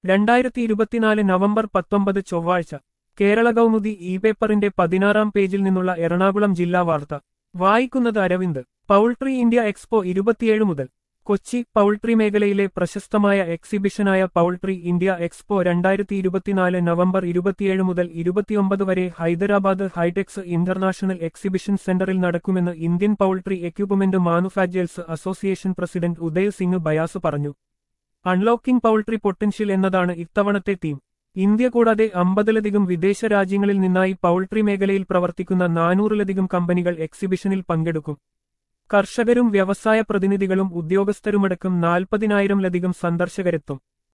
രണ്ടായിരത്തി ഇരുപത്തിനാല് നവംബർ പത്തൊമ്പത് ചൊവ്വാഴ്ച കേരള കൗമുദി ഇ പേപ്പറിന്റെ പതിനാറാം പേജിൽ നിന്നുള്ള എറണാകുളം ജില്ലാ വാർത്ത വായിക്കുന്നത് അരവിന്ദ് പൗൾട്രി ഇന്ത്യ എക്സ്പോ ഇരുപത്തിയേഴ് മുതൽ കൊച്ചി പൗൾട്രി മേഖലയിലെ പ്രശസ്തമായ എക്സിബിഷനായ പൗൾട്രി ഇന്ത്യ എക്സ്പോ രണ്ടായിരത്തി ഇരുപത്തിനാല് നവംബർ ഇരുപത്തിയേഴ് മുതൽ ഇരുപത്തിയൊമ്പത് വരെ ഹൈദരാബാദ് ഹൈടെക്സ് ഇന്റർനാഷണൽ എക്സിബിഷൻ സെന്ററിൽ നടക്കുമെന്ന് Indian poultry equipment manufacturers association president Uday Singh Bayas പറഞ്ഞു അൺലോക്കിംഗ് പൗൾട്രി പൊട്ടൻഷ്യൽ എന്നതാണ് ഇത്തവണത്തെ തീം ഇന്ത്യ കൂടാതെ അമ്പതിലധികം വിദേശ രാജ്യങ്ങളിൽ നിന്നായി പൗൾട്രി മേഖലയിൽ പ്രവർത്തിക്കുന്ന നാനൂറിലധികം കമ്പനികൾ എക്സിബിഷനിൽ പങ്കെടുക്കും കർഷകരും വ്യവസായ പ്രതിനിധികളും ഉദ്യോഗസ്ഥരുമടക്കം നാൽപ്പതിനായിരംലധികം സന്ദർശകരെത്തും